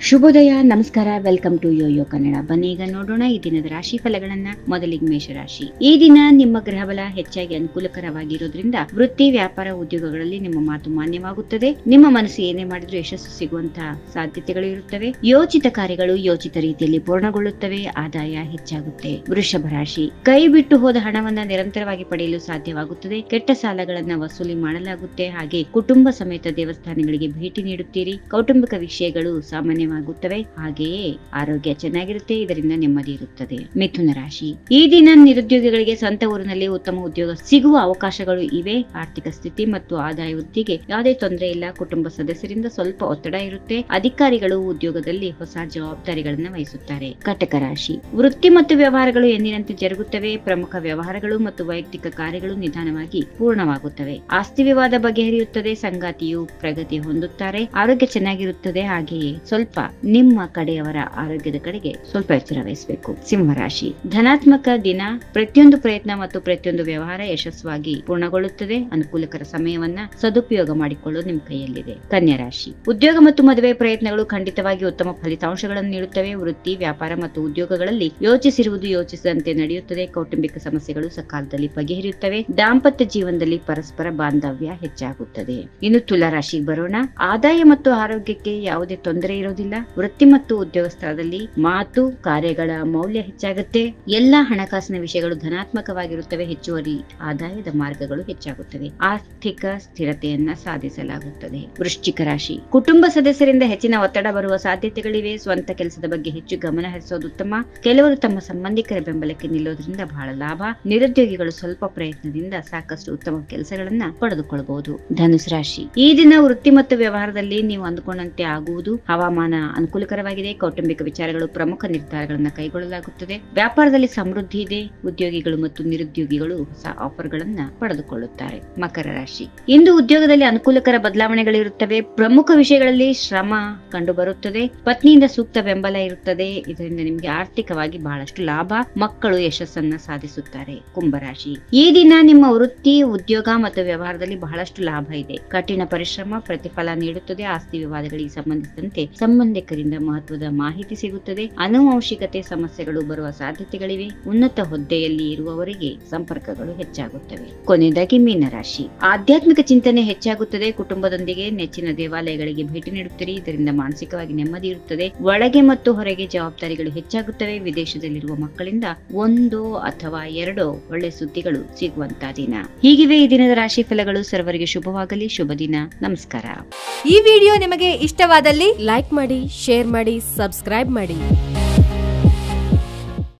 ಶುಭೋದಯ ನಮಸ್ಕಾರ welcome to Yoyo Kannada ಬನ್ನಿ ಈಗ ನೋಡೋಣ ಈ ದಿನದ ರಾಶಿ ಫಲಗಳನ್ನ ಮೊದಲಿಗೆ ಮೇಷರಾಶಿ ಈ ದಿನ ನಿಮ್ಮ ಗ್ರಹಬಲ ಹೆಚ್ಚಾಗಿ ಅನುಕೂಲಕರವಾಗಿರೋದ್ರಿಂದ ವೃತ್ತಿ ವ್ಯಾಪಾರ ಉದ್ಯೋಗಗಳಲ್ಲಿ ನಿಮ್ಮ ಮಾತು ಮಾನ್ಯವಾಗುತ್ತದೆ ನಿಮ್ಮ ಮನಸ್ಸು ಏನೇ ಮಾಡಿದ್ರೂ ಯಶಸ್ಸು ಸಿಗುವಂತಹ ಸಾಧ್ಯತೆಗಳು ಇರುತ್ತವೆ ಯೋಚಿತ ಕಾರ್ಯಗಳು ಯೋಚಿತ ರೀತಿಯಲ್ಲಿ ಪೂರ್ಣಗೊಳ್ಳುತ್ತವೆ ಆದಾಯ ಹೆಚ್ಚಾಗುತ್ತೆ ವೃಷಭ ರಾಶಿ ಕೈ ಬಿಟ್ಟು ಹೋದ ಹಣವನ್ನ ನಿರಂತರವಾಗಿ ಪಡೆಯಲು ಸಾಧ್ಯವಾಗುತ್ತದೆ ಕೆಟ್ಟ ಸಾಲಗಳನ್ನ ವಸೂಲಿ ಮಾಡಲಾಗುತ್ತೆ ಹಾಗೆ ಕುಟುಂಬ ಸಮೇತ ದೇವಸ್ಥಾನಗಳಿಗೆ ಭೇಟಿ ನೀಡುತ್ತೀರಿ ಕೌಟುಂಬಿಕ ವಿಷಯಗಳು ಸಾಮಾನ್ಯವಾಗುತ್ತವೆ ಹಾಗೆಯೇ ಆರೋಗ್ಯ ಚೆನ್ನಾಗಿರುತ್ತೆ ಇದರಿಂದ ನೆಮ್ಮದಿ ಇರುತ್ತದೆ ಮಿಥುನ ರಾಶಿ ಈ ದಿನ ನಿರುದ್ಯೋಗಿಗಳಿಗೆ ಸ್ವಂತ ಊರಿನಲ್ಲಿ ಉತ್ತಮ ಉದ್ಯೋಗ ಸಿಗುವ ಅವಕಾಶಗಳು ಇವೆ ಆರ್ಥಿಕ ಸ್ಥಿತಿ ಮತ್ತು ಆದಾಯ ವೃದ್ಧಿಗೆ ಯಾವುದೇ ತೊಂದರೆ ಇಲ್ಲ ಕುಟುಂಬ ಸದಸ್ಯರಿಂದ ಸ್ವಲ್ಪ ಒತ್ತಡ ಇರುತ್ತೆ ಅಧಿಕಾರಿಗಳು ಉದ್ಯೋಗದಲ್ಲಿ ಹೊಸ ಜವಾಬ್ದಾರಿಗಳನ್ನು ವಹಿಸುತ್ತಾರೆ ಕಟಕ ರಾಶಿ ವೃತ್ತಿ ಮತ್ತು ವ್ಯವಹಾರಗಳು ಎಂದಿನಂತೆ ಜರುಗುತ್ತವೆ ಪ್ರಮುಖ ವ್ಯವಹಾರಗಳು ಮತ್ತು ವೈಯಕ್ತಿಕ ಕಾರ್ಯಗಳು ನಿಧಾನವಾಗಿ ಪೂರ್ಣವಾಗುತ್ತವೆ ಆಸ್ತಿ ವಿವಾದ ಬಗೆಹರಿಯುತ್ತದೆ ಸಂಗಾತಿಯು ಪ್ರಗತಿ ಹೊಂದುತ್ತಾರೆ ಆರೋಗ್ಯ ಚೆನ್ನಾಗಿರುತ್ತದೆ ಹಾಗೆಯೇ ಸ್ವಲ್ಪ ನಿಮ್ಮ ಕಡೆಯವರ ಆರೋಗ್ಯದ ಕಡೆಗೆ ಸ್ವಲ್ಪ ಎಚ್ಚರ ವಹಿಸಬೇಕು ಸಿಂಹರಾಶಿ ಧನಾತ್ಮಕ ದಿನ ಪ್ರತಿಯೊಂದು ಪ್ರಯತ್ನ ಮತ್ತು ಪ್ರತಿಯೊಂದು ವ್ಯವಹಾರ ಯಶಸ್ವಾಗಿ ಪೂರ್ಣಗೊಳ್ಳುತ್ತದೆ ಅನುಕೂಲಕರ ಸಮಯವನ್ನ ಸದುಪಯೋಗ ಮಾಡಿಕೊಳ್ಳೋದು ನಿಮ್ಮ ಕೈಯಲ್ಲಿದೆ ಕನ್ಯಾ ರಾಶಿ ಉದ್ಯೋಗ ಮತ್ತು ಮದುವೆ ಪ್ರಯತ್ನಗಳು ಖಂಡಿತವಾಗಿ ಉತ್ತಮ ಫಲಿತಾಂಶಗಳನ್ನು ನೀಡುತ್ತವೆ ವೃತ್ತಿ ವ್ಯಾಪಾರ ಮತ್ತು ಉದ್ಯೋಗಗಳಲ್ಲಿ ಯೋಚಿಸಿರುವುದು ಯೋಚಿಸಿದಂತೆ ನಡೆಯುತ್ತದೆ ಕೌಟುಂಬಿಕ ಸಮಸ್ಯೆಗಳು ಸಕಾಲದಲ್ಲಿ ಬಗೆಹರಿಯುತ್ತವೆ ದಾಂಪತ್ಯ ಜೀವನದಲ್ಲಿ ಪರಸ್ಪರ ಬಾಂಧವ್ಯ ಹೆಚ್ಚಾಗುತ್ತದೆ ಇನ್ನು ತುಲಾ ರಾಶಿಗೆ ಬರೋಣ ಆದಾಯ ಮತ್ತು ಆರೋಗ್ಯಕ್ಕೆ ಯಾವುದೇ ತೊಂದರೆ ಇರೋದಿಲ್ಲ ವೃತ್ತಿ ಮತ್ತು ಉದ್ಯೋಗ ಸ್ಥಳದಲ್ಲಿ ಮಾತು ಕಾರ್ಯಗಳ ಮೌಲ್ಯ ಹೆಚ್ಚಾಗುತ್ತೆ ಎಲ್ಲಾ ಹಣಕಾಸಿನ ವಿಷಯಗಳು ಧನಾತ್ಮಕವಾಗಿರುತ್ತವೆ ಹೆಚ್ಚುವರಿ ಆದಾಯದ ಮಾರ್ಗಗಳು ಹೆಚ್ಚಾಗುತ್ತವೆ ಆರ್ಥಿಕ ಸ್ಥಿರತೆಯನ್ನ ಸಾಧಿಸಲಾಗುತ್ತದೆ ವೃಶ್ಚಿಕ ರಾಶಿ ಕುಟುಂಬ ಸದಸ್ಯರಿಂದ ಹೆಚ್ಚಿನ ಒತ್ತಡ ಬರುವ ಸಾಧ್ಯತೆಗಳಿವೆ ಸ್ವಂತ ಕೆಲಸದ ಬಗ್ಗೆ ಹೆಚ್ಚು ಗಮನ ಹರಿಸೋದು ಉತ್ತಮ ಕೆಲವರು ತಮ್ಮ ಸಂಬಂಧಿಕರ ಬೆಂಬಲಕ್ಕೆ ನಿಲ್ಲೋದ್ರಿಂದ ಬಹಳ ಲಾಭ ನಿರುದ್ಯೋಗಿಗಳು ಸ್ವಲ್ಪ ಪ್ರಯತ್ನದಿಂದ ಸಾಕಷ್ಟು ಉತ್ತಮ ಕೆಲಸಗಳನ್ನ ಪಡೆದುಕೊಳ್ಳಬಹುದು ಧನುಸ್ ರಾಶಿ ಈ ದಿನ ವೃತ್ತಿ ಮತ್ತು ವ್ಯವಹಾರದಲ್ಲಿ ನೀವು ಅಂದುಕೊಂಡಂತೆ ಆಗುವುದು ಹವಾಮಾನ ಅನುಕೂಲಕರವಾಗಿದೆ ಕೌಟುಂಬಿಕ ವಿಚಾರಗಳು ಪ್ರಮುಖ ನಿರ್ಧಾರಗಳನ್ನು ಕೈಗೊಳ್ಳಲಾಗುತ್ತದೆ ವ್ಯಾಪಾರದಲ್ಲಿ ಸಮೃದ್ಧಿ ಇದೆ ಉದ್ಯೋಗಿಗಳು ಮತ್ತು ನಿರುದ್ಯೋಗಿಗಳು ಹೊಸ ಆಫರ್ಗಳನ್ನ ಪಡೆದುಕೊಳ್ಳುತ್ತಾರೆ ಮಕರ ರಾಶಿ ಇಂದು ಉದ್ಯೋಗದಲ್ಲಿ ಅನುಕೂಲಕರ ಬದಲಾವಣೆಗಳಿರುತ್ತವೆ ಪ್ರಮುಖ ವಿಷಯಗಳಲ್ಲಿ ಶ್ರಮ ಕಂಡುಬರುತ್ತದೆ ಪತ್ನಿಯಿಂದ ಸೂಕ್ತ ಬೆಂಬಲ ಇರುತ್ತದೆ ಇದರಿಂದ ನಿಮಗೆ ಆರ್ಥಿಕವಾಗಿ ಬಹಳಷ್ಟು ಲಾಭ ಮಕ್ಕಳು ಯಶಸ್ಸನ್ನ ಸಾಧಿಸುತ್ತಾರೆ ಕುಂಭರಾಶಿ ಈ ದಿನ ನಿಮ್ಮ ವೃತ್ತಿ ಉದ್ಯೋಗ ಮತ್ತು ವ್ಯವಹಾರದಲ್ಲಿ ಬಹಳಷ್ಟು ಲಾಭ ಇದೆ ಕಠಿಣ ಪರಿಶ್ರಮ ಪ್ರತಿಫಲ ನೀಡುತ್ತದೆ ಆಸ್ತಿ ವಿವಾದಗಳಿಗೆ ಸಂಬಂಧಿಸಿದಂತೆ ಸಂಬಂಧಿಕರಿಂದ ಮಹತ್ವದ ಮಾಹಿತಿ ಸಿಗುತ್ತದೆ ಅನುವಂಶಿಕತೆ ಸಮಸ್ಯೆಗಳು ಬರುವ ಸಾಧ್ಯತೆಗಳಿವೆ ಉನ್ನತ ಹುದ್ದೆಯಲ್ಲಿ ಇರುವವರಿಗೆ ಸಂಪರ್ಕಗಳು ಹೆಚ್ಚಾಗುತ್ತವೆ ಕೊನೆಯದಾಗಿ ಮೀನರಾಶಿ ಆಧ್ಯಾತ್ಮಿಕ ಚಿಂತನೆ ಹೆಚ್ಚಾಗುತ್ತದೆ ಕುಟುಂಬದೊಂದಿಗೆ ನೆಚ್ಚಿನ ದೇವಾಲಯಗಳಿಗೆ ಭೇಟಿ ನೀಡುತ್ತೀರಿ ಇದರಿಂದ ಮಾನಸಿಕವಾಗಿ ನೆಮ್ಮದಿ ಇರುತ್ತದೆ ಒಳಗೆ ಮತ್ತು ಹೊರಗೆ ಜವಾಬ್ದಾರಿಗಳು ಹೆಚ್ಚಾಗುತ್ತವೆ ವಿದೇಶದಲ್ಲಿರುವ ಮಕ್ಕಳಿಂದ ಒಂದು ಅಥವಾ ಎರಡು ಒಳ್ಳೆ ಸುದ್ದಿಗಳು ಸಿಗುವಂತ ದಿನ ಹೀಗಿವೆ ಈ ದಿನದ ರಾಶಿ ಫಲಗಳು ಸರ್ವರಿಗೆ ಶುಭವಾಗಲಿ ಶುಭ ದಿನ ನಮಸ್ಕಾರ ಈ ವಿಡಿಯೋ ನಿಮಗೆ ಇಷ್ಟವಾದಲ್ಲಿ ಲೈಕ್ ಮಾಡಿ ಶೇರ್ ಮಾಡಿ ಸಬ್ಸ್ಕ್ರೈಬ್ ಮಾಡಿ